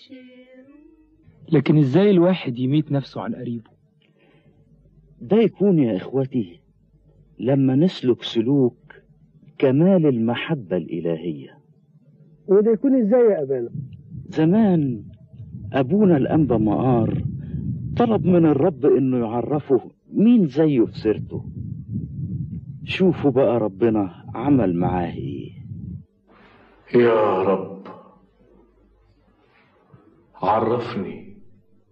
لكن ازاي الواحد يميت نفسه عن قريبه ده يكون يا إخوتي لما نسلك سلوك كمال المحبة الإلهية وده يكون ازاي يا ابانا زمان أبونا الأنبا مقار طلب من الرب إنه يعرفه مين زيه في سيرته شوفوا بقى ربنا عمل معاه إيه يا رب عرفني